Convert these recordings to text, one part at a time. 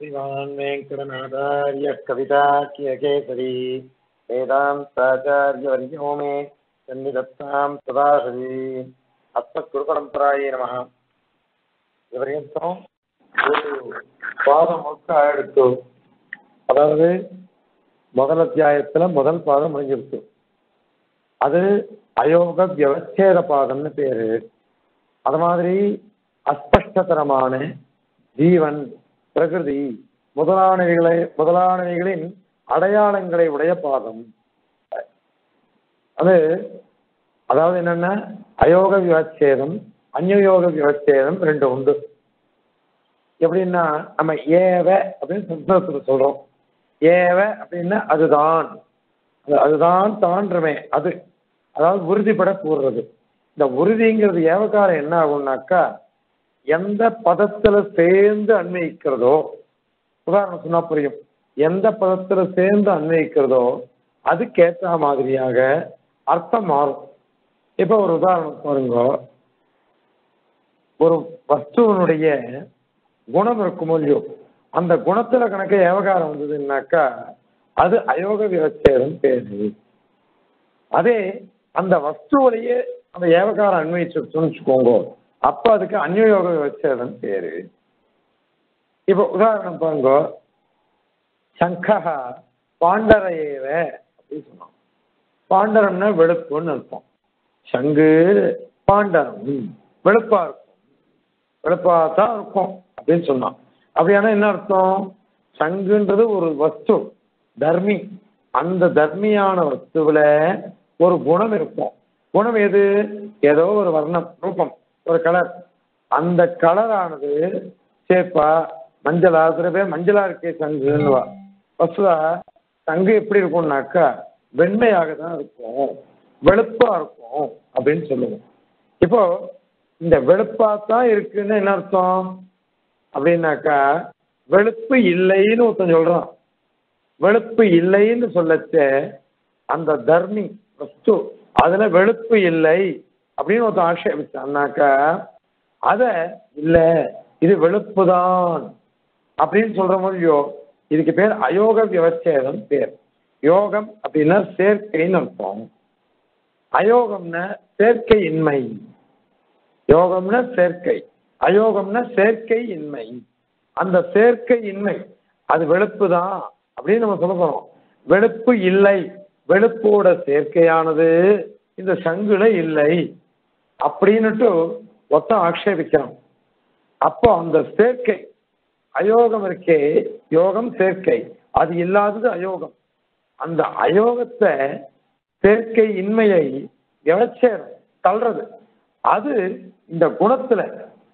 श्रीमान् वेङ्कटनाथार्य कविताख्यकेसरी वेदान्ताचार्यवर्यो मे सन्निधत्तां सदाहरि அஸ்மத்குருபரம்பராயே நம இதுவரையும் ஒரு பாதம் முழுக்க எடுத்து அதாவது முதல் அத்தியாயத்துல முதல் பாதம் முடிஞ்சிருக்கு அது அயோக வியவச்சேத பாதம்னு பேரு அது மாதிரி அஸ்பஷ்டதரமான ஜீவன் பிரகிருதி முதலானவைகளை முதலானவைகளின் அடையாளங்களை உடைய பாதம் அது அதாவது என்னன்னா அயோக விவச்சேதம் அந்யோக விவச்சேதம் ரெண்டு உண்டு எப்படின்னா நம்ம ஏவ அப்படின்னு சம்ஸ்கிருதத்தில் சொல்றோம் ஏவ அப்படின்னா அதுதான் அது அதுதான் தான்றமே அது அதாவது உறுதிப்பட கூறுறது இந்த உறுதிங்கிறது ஏவகாரம் என்ன ஆகும்னாக்கா எந்த பதத்துல சேர்ந்து அன்வயிக்கிறதோ உதாரணம் சொன்னா புரியும் எந்த பதத்துல சேர்ந்து அன்வயிக்கிறதோ அதுக்கேற்ற மாதிரியாக அர்த்தம் மாறும் இப்ப ஒரு உதாரணம் பாருங்க ஒரு வஸ்துவனுடைய குணம் இருக்கும் இல்லையோ அந்த குணத்துல கணக்கு ஏவகாரம் வந்ததுன்னாக்கா அது அயோக விவச்சேதம் பேரு அதே அந்த வஸ்துவிலேயே அந்த ஏவகாரம் அன்வயிச்சுன்னு வச்சுக்கோங்க அப்ப அதுக்கு அந்யோக விவச்சேதம் பேரு இப்ப உதாரணம் பாருங்க சங்கா பாண்டரையேவ அப்படின்னு சொன்னோம் பாண்டரம்னா வெளுப்புன்னு அர்த்தம் சங்கு பாண்டரம் வெளுப்பா இருக்கும் வெளுப்பா தான் இருக்கும் அப்படின்னு சொன்னான் அப்படியானா என்ன அர்த்தம் சங்குன்றது ஒரு வஸ்து தர்மி அந்த தர்மியான வஸ்துவில ஒரு குணம் இருக்கும் குணம் எது ஏதோ ஒரு வர்ணம் ரூபம் ஒரு கலர் அந்த கலரானது சேப்பா மஞ்சளா சில பேர் மஞ்சளா இருக்கே சங்குன்னுவா வசுதா சங்கு எப்படி இருக்கும்னாக்கா வெண்மையாக தான் இருக்கும் வெளுப்பா இருக்கும் அப்படின்னு சொல்லுவோம் இப்போ இந்த வெளுப்பா தான் இருக்குன்னு என்ன அர்த்தம் அப்படின்னாக்கா வெளுப்பு இல்லைன்னு ஒருத்தன் சொல்றான் வெளுப்பு இல்லைன்னு சொல்லச்ச அந்த தர்மி வஸ்து அதுல வெளுப்பு இல்லை அப்படின்னு ஒருத்தன் ஆட்சேபிச்சான்னாக்கா அத இல்ல இது வெளுப்பு தான் அப்படின்னு சொல்ற மாதிரியோ இதுக்கு பேர் அயோக விவச்சேதம் பேர் யோகம் அப்படின்னா சேர்க்கைன்னு அர்த்தம் அயோகம்னா சேர்க்கை இன்மை யோகம்னா சேர்க்கை அயோகம்னா சேர்க்கை இன்மை அந்த சேர்க்கை இன்மை அது வெளுப்பு தான் அப்படின்னு நம்ம சொல்ல போறோம் வெளுப்பு இல்லை வெளுப்போட சேர்க்கையானது இந்த சங்குல இல்லை அப்படின்னுட்டு ஒத்த ஆக்ஷேபிக்கிறோம் அப்போ அந்த சேர்க்கை அயோகம் இருக்கே யோகம் சேர்க்கை அது இல்லாதது அயோகம் அந்த அயோகத்தை சேர்க்கை இன்மையை எவச்சேரம் தள்ளுறது அது இந்த குணத்துல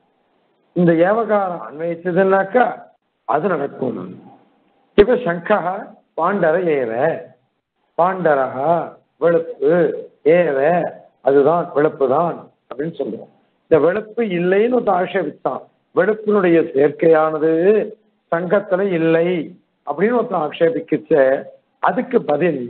இந்த ஏவகாரம் அன்வயிச்சதுன்னாக்கா அது நடக்கும் இப்ப சங்கா பாண்டர ஏவ பாண்டரகா வெளுப்பு ஏவ அதுதான் வெளுப்பு தான் அப்படின்னு சொல்லுவோம் இந்த வெளுப்பு இல்லைன்னு ஒரு ஆட்சேபித்தான் வெளுப்பினுடைய சேர்க்கையானது சங்கத்துல இல்லை அப்படின்னு ஒருத்தன் ஆக்ஷேபிக்கிச்ச அதுக்கு பதில்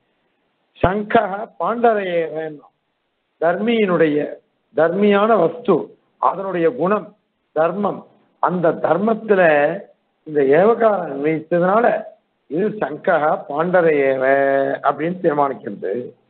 சங்கா பாண்டரையே வேணும் தர்மியினுடைய தர்மியான வஸ்து அதனுடைய குணம் தர்மம் அந்த தர்மத்துல இந்த ஏவகாரம் அன்வயித்ததுனால இது சங்கா பாண்டரையேவ அப்படின்னு தீர்மானிக்கிறது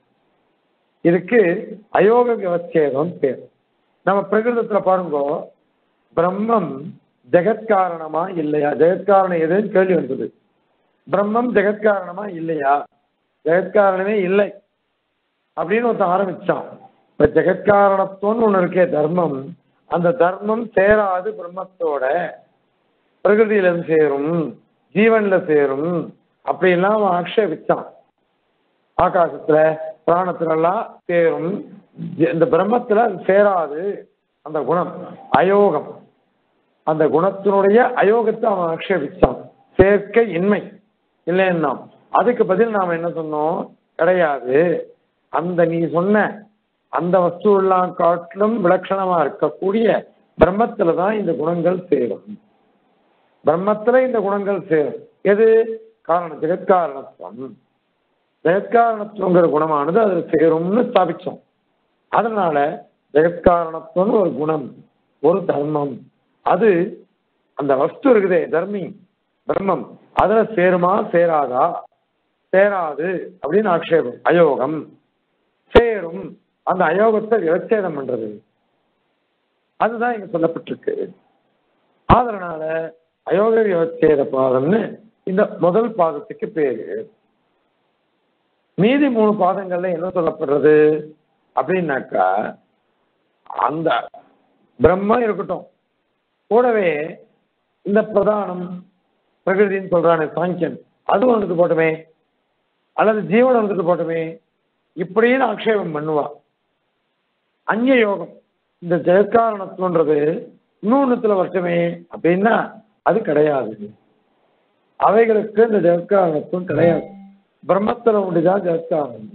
இதுக்கு அயோக விவச்சேதம் பேர் நம்ம பிரகிருதத்துல பாருங்க பிரம்மம் ஜெகத்காரணமா இல்லையா ஜெகத்காரணம் எதுன்னு கேள்வி வந்தது பிரம்மம் ஜெகத்காரணமா இல்லையா ஜெகத்காரணமே இல்லை அப்படின்னு ஒருத்தன் ஆரம்பிச்சான் இப்ப ஜெகத்காரணத்துவம்னு ஒண்ணு இருக்கே தர்மம் அந்த தர்மம் சேராது பிரம்மத்தோட பிரகிருதியில சேரும் ஜீவன்ல சேரும் அப்படிலாம் அவன் ஆக்ஷேபிச்சான் ஆகாசத்துல பிராணத்துல எல்லாம் சேரும் இந்த பிரம்மத்துல அது சேராது அந்த குணம் அயோகம் அந்த குணத்தினுடைய அயோகத்தை அவன் ஆக்ஷேபிச்சான் சேர்க்கை இன்மை இல்லைன்னா அதுக்கு பதில் நாம என்ன சொன்னோம் கிடையாது அந்த நீ சொன்ன அந்த வஸ்து எல்லாம் காட்டிலும் விலட்சணமா இருக்கக்கூடிய பிரம்மத்துல தான் இந்த குணங்கள் சேரும் பிரம்மத்துல இந்த குணங்கள் சேரும் எது காரணம் ஜெகத்காரணத்துவம் ஜெகத்காரணத்துவங்கிற குணமானது அதில் சேரும்னு ஸ்தாபிச்சோம் அதனால ஜெகத்காரணத்துவம் ஒரு குணம் ஒரு தர்மம் அது அந்த வஸ்து இருக்குதே தர்மி பிரம்மம் அதுல சேருமா சேராதா சேராது அப்படின்னு ஆக்ஷேபம் அயோகம் சேரும் அந்த அயோகத்தை விவச்சேதம் பண்றது அதுதான் இங்க சொல்லப்பட்டிருக்கு அதனால அயோக விவச்சேத பாதம்னு இந்த முதல் பாதத்துக்கு பேரு மீதி மூணு பாதங்கள்ல என்ன சொல்லப்படுறது அப்படின்னாக்கா அந்த பிரம்மம் இருக்கட்டும் கூடவே இந்த பிரதானம் பிரகிருதின்னு சொல்றானே சாங்கியன் அதுவும் வந்துட்டு போட்டுமே அல்லது ஜீவன் வந்துட்டு போட்டுமே இப்படின்னு ஆக்ஷேபம் பண்ணுவா அந்நிய யோகம் இந்த ஜெயக்காரணத்துன்றது இன்னொன்னுத்துல வருஷமே அப்படின்னா அது கிடையாது அவைகளுக்கு இந்த ஜெயக்காரணத்துவம் கிடையாது பிரம்மத்துல உண்டுதான் ஜெயக்காரணம்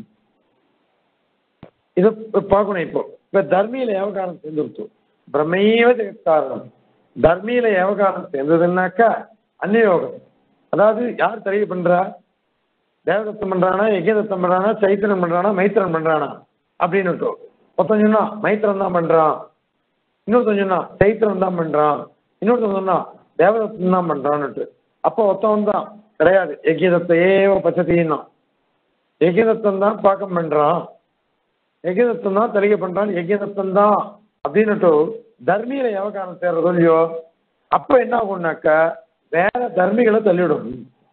இதை பார்க்கணும் இப்போ இப்ப தர்மியில ஏவகாரம் சேர்ந்துருச்சு பிரம்மையவ ஜெகத்காரணம் தர்மியில ஏவகாரம் சேர்ந்ததுன்னாக்கா அந்நியோகம் அதாவது யார் தெரிய பண்றா தேவதத்தம் பண்றானா யஜ்யதத்தம் பண்றானா சைத்திரன் பண்றானா மைத்திரன் பண்றானா அப்படின்னு ஒருத்தன் சொன்னா மைத்திரன் தான் பண்றான் இன்னொருத்தன் சொன்னா சைத்திரன் தான் பண்றான் இன்னொருத்தன் சொன்னா தேவதத்தம் தான் பண்றான்னுட்டு அப்போ ஒருத்தவன் தான் கிடையாது யஜ்யதத்தையே பச்சத்தையும் யஜ்யதத்தம் தான் பாக்கம் பண்றான் யஜ்யதத்தம் தான் தெளிக பண்றான் யஜ்யதத்தம் தான் அப்படின்னுட்டு தர்மியில எவகாரம் சேர்றதோ இல்லையோ அப்ப என்ன ஆகும்னாக்கா வேற தர்மிகளை தள்ளிவிடும்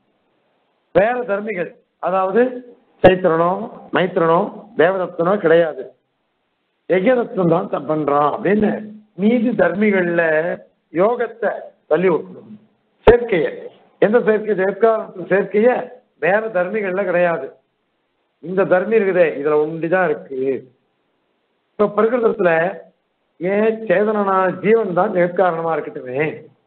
வேற தர்மிகள் அதாவது சைத்திரனோ மைத்திரனோ தேவதத்தனோ கிடையாது யஜ்யதத்தம் தான் த- பண்றான் அப்படின்னு மீதி தர்மிகள்ல யோகத்தை தள்ளி விட்டுடும் சேர்க்கைய எந்த சேர்க்கை சேர்க்காரத்து சேர்க்கைய வேற தர்மிகள்ல கிடையாது இந்த தர்மி இருக்குதே இதுல ஒண்டிதான் இருக்கு இப்ப பிரகிருதத்துல ஏன் சேதனனா ஜீவன் தான் ஜெகத்காரணமா இருக்கட்டுமே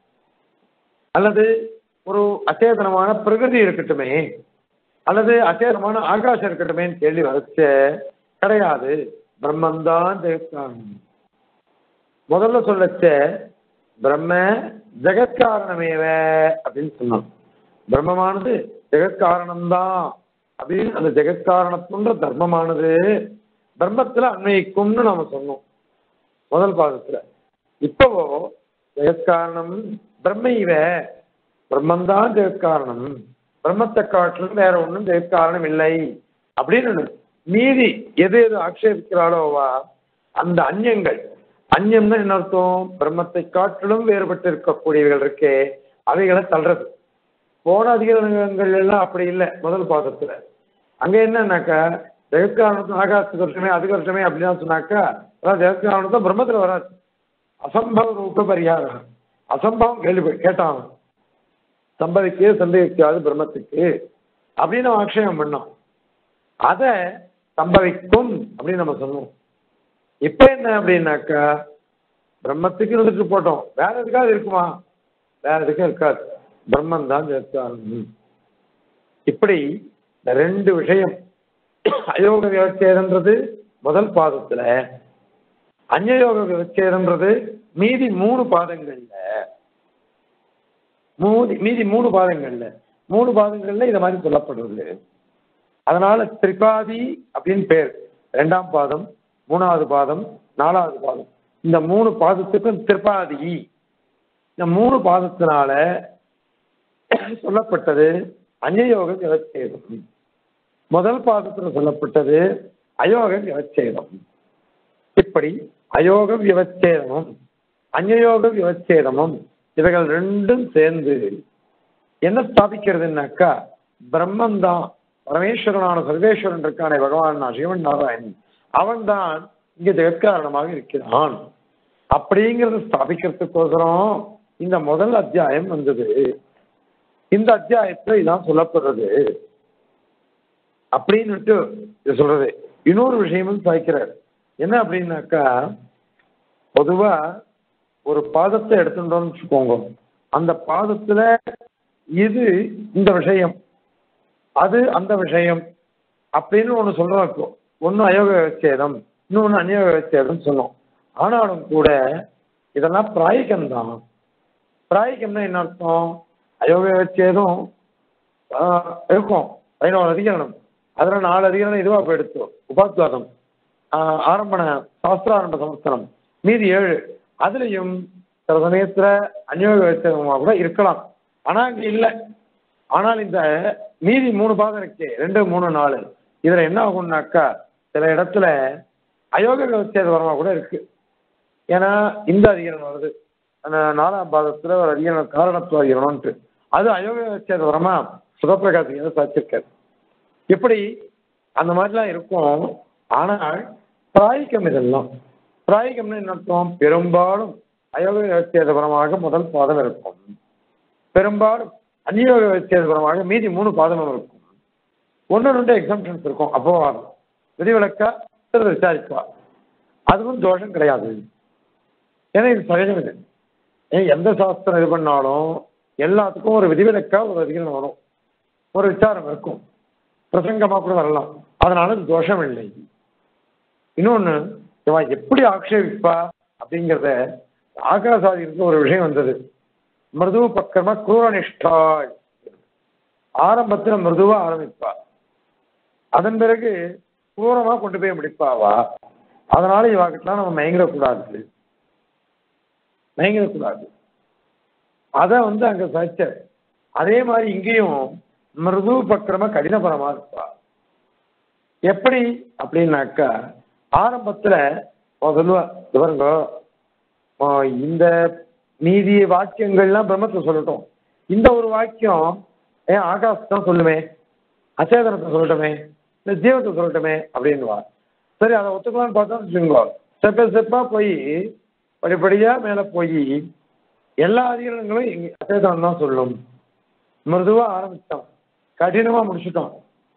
அல்லது ஒரு அச்சேதனமான பிரகிருதி இருக்கட்டுமே அல்லது அச்சேதனமான ஆகாசம் இருக்கட்டுமேன்னு கேள்வி வரைச்ச கிடையாது பிரம்மந்தான் ஜெகத்காரணம் முதல்ல சொல்லச்ச பிரம்ம ஜெகத்காரணமேவ அப்படின்னு சொன்னான் பிரம்மமானது ஜெகத்காரணம்தான் அப்படின்னு அந்த ஜெகத்காரணத்துன்ற தர்மமானது பிரம்மத்துல அன்வயிக்கும்னு நாம சொன்னோம் முதல் பாதத்துல இப்போ ஜெகத்காரணம் பிரம்மைவ பிரம்மந்தான் ஜெகத்காரணம் பிரம்மத்தை காட்டிலும் வேற ஒன்றும் ஜெகத்காரணம் இல்லை அப்படின்னு மீதி எது எது ஆக்ஷேபிக்கிறாளோவா அந்த அந்நியங்கள் அந்நியம்னா என்ன அர்த்தம் பிரம்மத்தை காட்டிலும் வேறுபட்டு இருக்கக்கூடியவைகள் இருக்கே அவைகளை தள்ளுறது போன அதிகாரங்கள் எல்லாம் அப்படி இல்லை முதல் பாதத்துல அங்க என்னன்னாக்கா ஜெகத்காரணத்தும் ஆகாசத்துக்கு வருஷமே அதுக்கு வருஷமே அப்படின்னு சொன்னாக்கா அதாவது ஜெகத்காரணத்தும் பிரம்மத்துல வராது அசம்பவ ரூப பரிகாரம் அசம்பவம் கேள்வி கேட்டான் அவன். சம்பவிக்கவே சந்தேகிக்காது பிரம்மத்துக்கு அப்படின்னு அவன் ஆக்ஷேபம் பண்ணான் அதை சம்பவிக்கும் அப்படின்னு நம்ம சொன்னோம் இப்ப என்ன அப்படின்னாக்கா பிரம்மத்துக்கு இருந்துட்டு போட்டோம் வேற எதுக்காவது இருக்குமா வேற எதுக்கும் இருக்காது பிரம்மன் தான் ஜெகத்காரணம் இப்படி இந்த ரெண்டு விஷயம் அயோக விவச்சேதன்றது முதல் பாதத்துல அந்நயோக விவச்சேதன்றது மீதி மூணு பாதங்கள்ல மூதி மீதி மூணு பாதங்கள்ல மூணு பாதங்கள்ல இத மாதிரி சொல்லப்படுறது அதனால திரிபாதி அப்படின்னு பேர் ரெண்டாம் பாதம் மூணாவது பாதம் நாலாவது பாதம் இந்த மூணு பாதத்துக்கும் திரிபாதி இந்த மூணு பாதத்தினால சொல்லப்பட்டது அந்நயோக விவச்சேதம் முதல் பாதத்தில் சொல்லப்பட்டது அயோக விவச்சேதம் இப்படி அயோக விவச்சேதமும் அந்நயோக விவச்சேதமும் இவைகள் ரெண்டும் சேர்ந்து என்ன ஸ்தாபிக்கிறதுனாக்கா பிரம்மன் தான் பரமேஸ்வரனான சர்வேஸ்வரன் இருக்கானே பகவான் சிவன் நாராயணன் அவன் தான் இங்க ஜெகத்காரணமாக இருக்கிறான் அப்படிங்கறத ஸ்தாபிக்கிறதுக்கோசரம் இந்த முதல் அத்தியாயம் வந்தது இந்த அத்தியாயத்துல இதான் சொல்லப்படுறது அப்படின்னுட்டு இது சொல்றது இன்னொரு விஷயமும் சாய்க்கிறார் என்ன அப்படின்னாக்கா பொதுவா ஒரு பாதத்தை எடுத்துட்டோம்னு வச்சுக்கோங்க அந்த பாதத்துல இது இந்த விஷயம் அது அந்த விஷயம் அப்படின்னு ஒண்ணு சொல்றோம் இப்போ ஒண்ணு அயோக விவச்சேதம் இன்னொன்னு அநியோக விவச்சேதம் சொன்னோம் ஆனாலும் கூட இதெல்லாம் பிராயிகம்தான் பிராயிகம்னா என்ன அர்த்தம் அயோக விவச்சேதம் ஆஹ், இருக்கும் பதினோரு அதிகரணம் அதுல நாலு அதிகரணம் இதுவா போயிடுச்சு உபாத்வாதம் ஆஹ், ஆரம்பண சாஸ்திராரம்ப சமஸ்தனம் மீதி ஏழு அதுலயும் சில சமயத்துல அநியோக விவச்சேதமா கூட இருக்கலாம் ஆனா அங்க இல்ல ஆனால் இந்த மீதி மூணு பாதம் இருக்கு ரெண்டு மூணு நாலு இதுல என்ன ஆகும்னாக்கா சில இடத்துல அயோக விவசாய வரமா கூட இருக்கு ஏன்னா இந்த அதிகாரம் வருது அந்த நாலாம் பாதத்துல ஒரு அதிகாரம் காரணத்துவ அதிகாரம்ன்ட்டு அது அயோக விவசாய வரமா சுகப்பிரகாசிங்க சாச்சிருக்காரு இப்படி அந்த மாதிரிலாம் இருக்கும் ஆனால் பிராயிக்கம் இதெல்லாம் பிராயிக்கம்னு என்ன அர்த்தம் பெரும்பாலும் அயோக விவசாயபரமாக முதல் பாதம் இருக்கும் பெரும்பாலும் அந்நியோக விவசாயபரமாக மீதி மூணு பாதமும் இருக்கும் ஒன்று ரெண்டு எக்ஸாம்ஷன்ஸ் இருக்கும் அப்போ விதிவிலக்கா சிலர் விசாரிப்பா அதுவும் தோஷம் கிடையாது ஏன்னா இது சகஜம் இது ஏன் எந்த சாஸ்திரம் இது பண்ணாலும் எல்லாத்துக்கும் ஒரு விதிவிலக்கா ஒரு அதிகாரம் வரும் ஒரு விசாரம் இருக்கும் பிரசங்கமா கூட வரலாம் அதனால இது தோஷம் இல்லை இன்னொன்னு இவன் எப்படி ஆக்ஷேபிப்பா அப்படிங்கிறத ஆகாசாதிக்கு ஒரு விஷயம் வந்தது மிருது பக்கமா குரூரனிஷ்டாய் ஆரம்பத்துல மிருதுவா ஆரம்பிப்பா அதன் பிறகு குரூரமா கொண்டு போய் முடிப்பாவா அதனால இவாகிட்டலாம் நம்ம மயங்கிடக்கூடாது மயங்கிடக்கூடாது அத வந்து அங்க சச்ச அதே மாதிரி இங்கேயும் மிருது பக்கிரம கடினபரமா இருப்பா எப்படி அப்படின்னாக்கா ஆரம்பத்துல அவன் சொல்லுவா "இது பாருங்க ஆ, இந்த மீதி வாக்கியங்கள்லாம் பிரம்மத்தை சொல்லட்டும் இந்த ஒரு வாக்கியம் ஏன் ஆகாசத்தை சொல்லுமே அச்சேதனத்தை சொல்லட்டுமே இந்த ஜீவத்தை சொல்லட்டுமே அப்படின்னுவா சரி அதை ஒத்துக்கலாம்னு பார்த்தோம்னு வச்சுக்கோங்க ஸ்டெப்பை ஸ்டெப்பாக போய் படிப்படியாக மேலே போய் எல்லா அதிகாரங்களும் இங்க அச்சேதனம் தான் சொல்லும் மிருதுவா ஆரம்பிச்சோம் கடினமா முடிச்சிட்டோம்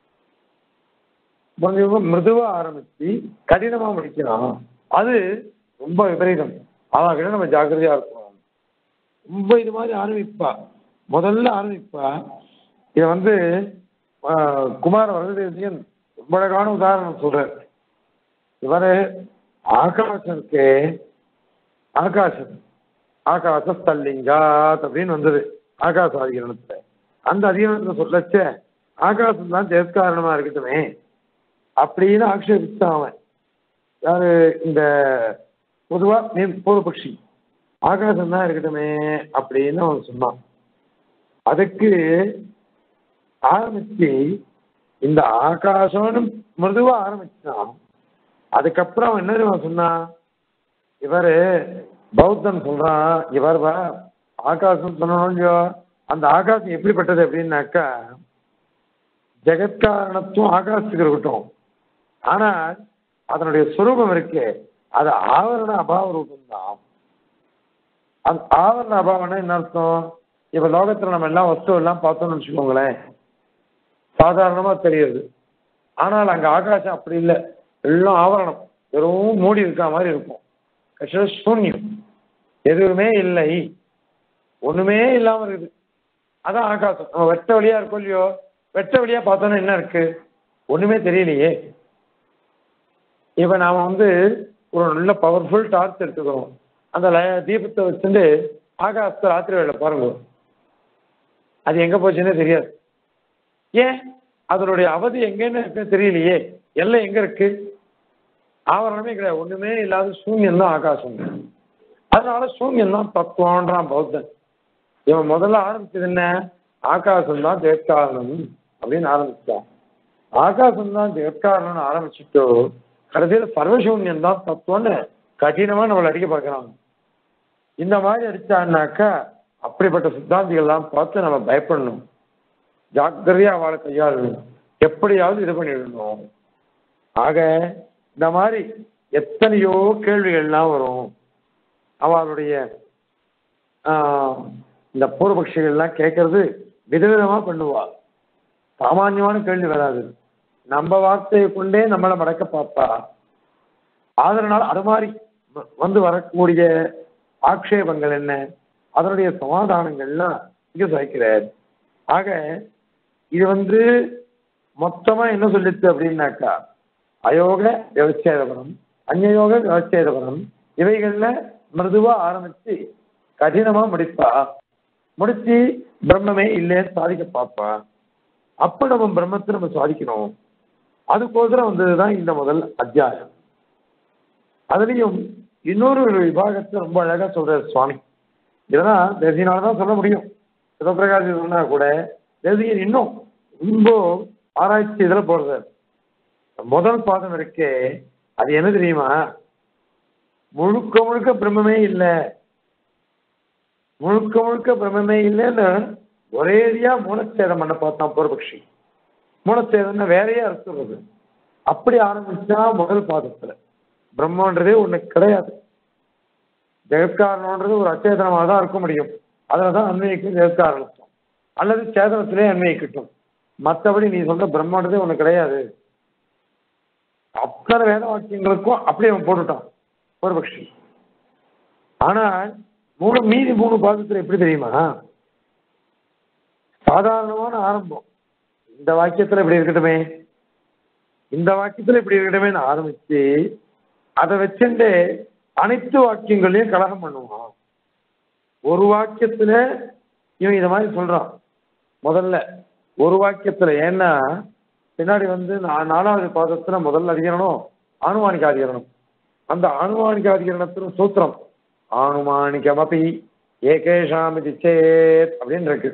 கொஞ்சம் மிருதுவா ஆரம்பிச்சு கடினமா முடிக்கிறான் அது ரொம்ப விபரீதம் அவகிட்ட நம்ம ஜாக்கிரதையா இருக்கணும் ரொம்ப இது மாதிரி ஆரம்பிப்பா முதல்ல ஆரம்பிப்பா இதை வந்து ஆஹ், குமார வரதேசியன் ரொம்ப அழகான உதாரணம் சொல்றார் இவரு ஆகாசம் இருக்கே ஆகாசம் ஆகாச ஸ்தல்லிங்காத் அப்படின்னு வந்தது ஆகாச அதிகரணத்துல அந்த அதிகரணத்துல சொல்லச்ச ஆகாசம் தான் ஜெயஸ்காரணமா இருக்கட்டுமே அப்படின்னு ஆக்ஷேபிச்சான் அவன் யாரு இந்த பொதுவா மீன் பூர்வபக்ஷி ஆகாசம் தான் இருக்கட்டுமே அப்படின்னு அவன் சொன்னான் அதுக்கு ஆரம்பிச்சு இந்த ஆகாசம்னு மிருதுவா ஆரம்பிச்சான் அதுக்கப்புறம் அவன் என்ன தெரியுமா சொன்னான் இவரு பௌத்தன் சொல்றான் இவர் வா ஆகாசம் சொன்னோம் இல்லையோ அந்த ஆகாசம் எப்படிப்பட்டது அப்படின்னாக்கா ஜெகத்காரணத்துவம் ஆகாசத்துக்கு இருக்கட்டும் ஆனால் அதனுடைய சுரூபம் இருக்கு அது ஆவரண அபாவ ரூபம் தான் அந்த ஆவரண அபாவம்னா என்ன அர்த்தம் இப்ப லோகத்துல நம்ம எல்லாம் வஸ்து எல்லாம் பார்த்தோம்னு வச்சுக்கோங்களேன் சாதாரணமா தெரியுது ஆனால் அங்க ஆகாசம் அப்படி இல்லை எல்லாம் ஆவரணம் வெறும் மூடி இருக்க மாதிரி இருக்கும் கஷ்ட சூன்யம் எதுவுமே இல்லை ஒண்ணுமே இல்லாம இருக்குது அதான் ஆகாசம் நம்ம வெட்ட வழியா இருக்கோம் இல்லையோ வெட்ட வழியா பார்த்தோன்னா என்ன இருக்கு ஒண்ணுமே தெரியலையே இப்ப நாம வந்து ஒரு நல்ல பவர்ஃபுல் டார்ச் எடுத்துக்கிறோம் அந்த ல- தீபத்தை வச்சுட்டு ஆகாசத்தை ராத்திரி வேலை பாருங்க அது எங்க போச்சுன்னே தெரியாது ஏன் அதனுடைய அவதி எங்கன்னு இருக்கு தெரியலையே எல்லாம் எங்க இருக்கு ஆவரணமே கிடையாது ஒண்ணுமே இல்லாத சூன்யம் தான் ஆகாசம் அதனால சூன்யம் தான் தத்துவம்ன்றான் பௌத்தன் இவன் முதல்ல ஆரம்பிச்சது என்ன ஆகாசம் தான் ஜெயத்காரணம் அப்படின்னு ஆரம்பிச்சான் ஆகாசம் தான் ஜெயத்காரணம்னு ஆரம்பிச்சுட்டு கடைசியில் சர்வசூன்யம் தான் தத்துவம்னு கடினமா நம்மளை அடிக்க பார்க்கறாங்க இந்த மாதிரி அடிச்சான்னாக்கா அப்படிப்பட்ட சித்தாந்திகள்லாம் பார்த்து நம்ம பயப்படணும் ஜாக்கிரதையா அவளை கையாளணும் எப்படியாவது இது பண்ணிடணும் ஆக இந்த மாதிரி எத்தனையோ கேள்விகள்லாம் வரும் அவளுடைய ஆஹ், இந்த பூர்வபக்ஷிகள்லாம் கேட்கறது விதவிதமா பண்ணுவா சாமானியமான கேள்வி வராது நம்ம வார்த்தையை கொண்டே நம்மளை மடக்க பார்ப்பா அதனால அது மாதிரி வ- வந்து வரக்கூடிய ஆக்ஷேபங்கள் என்ன அதனுடைய சமாதானங்கள்லாம் இங்க சாய்க்கிறார் ஆக இது வந்து மொத்தமா என்ன சொல்லிச்சு அப்படின்னாக்கா அயோக விவச்சேதபரம் அந்நயோக விவச்சேதபரம் இவைகள்ல மிருதுவா ஆரம்பிச்சு கடினமா முடிப்பா முடிச்சு பிரம்மமே இல்லைன்னு சாதிக்க பார்ப்பா அப்ப நம்ம பிரம்மத்தை நம்ம சாதிக்கணும் அதுக்கோசரம் வந்ததுதான் இந்த முதல் அத்தியாயம் அதுலயும் இன்னொரு ஒரு விபாகத்தை ரொம்ப அழகா சொல்றாரு சுவாமி இதெல்லாம் தேசியனால தான் சொல்ல முடியும் சிவபிரகாசி சொன்னா கூட தேசிகர் இன்னும் ரொம்ப ஆராய்ச்சி இதில் போறது முதல் பாதம் இருக்கே அது என்ன தெரியுமா முழுக்க முழுக்க பிரம்மமே இல்லை முழுக்க முழுக்க பிரம்மமே இல்லைன்னு ஒரேடியா மூலச்சேதம் பண்ண பார்த்தான் பூர்வபக்ஷி மூலச்சேதம்னா வேறையே அர்த்தம் அப்படி ஆரம்பிச்சா முதல் பாதத்துல பிரம்மன்றதே ஒண்ணு கிடையாது ஜெகத்காரணன்றது ஒரு அச்சேதனமாக தான் இருக்க முடியும் அதில் தான் அன்வயிக்கும் ஜெகத்காரணத்துவம் அல்லது சேதனத்திலே அன்வயிக்கட்டும் மற்றபடி நீ சொல்ற பிரம்மன்றதே ஒண்ணு கிடையாது அத்தனை வேத வாக்கியங்களுக்கும் அப்படியே அவன் போட்டுட்டான் பூர்வபக்ஷி ஆனால் மூணு மீதி மூணு பாதத்துல எப்படி தெரியுமா சாதாரணமான ஆரம்பம் இந்த வாக்கியத்துல இப்படி இருக்கட்டுமே இந்த வாக்கியத்துல இப்படி இருக்கட்டுமே ஆரம்பிச்சு அதை வச்சுட்டு அனைத்து வாக்கியங்களையும் கலகம் பண்ணுவான் ஒரு வாக்கியத்துல இவன் இத மாதிரி சொல்றான் முதல்ல ஒரு வாக்கியத்துல ஏன்னா பின்னாடி வந்து நா- நாலாவது பாதத்துல முதல்ல அதிகரணம் ஆணுமானிக அதிகரணம் அந்த ஆணுமானிக அதிகரணத்துல சூத்திரம் ஆணுமானிகமபி ஏகேஷாம் இது சேத் அப்படின்னு இருக்கு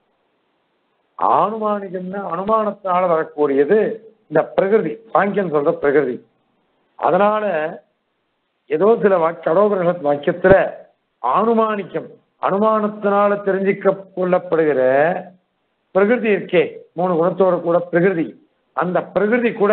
ஆணுமானிகம்னா அனுமானத்தினால வரக்கூடியது இந்த பிரகிருதி சாங்கியன் சொல்ற பிரகிருதி அதனால ஏதோ சில வாக் கடோபரிஷத் வாக்கியத்துல ஆணுமானிக்கம் அனுமானத்தினால தெரிஞ்சிக்க கொள்ளப்படுகிற பிரகிருதி இருக்கே மூணு குணத்தோட கூட பிரகிருதி அந்த பிரகிருதி கூட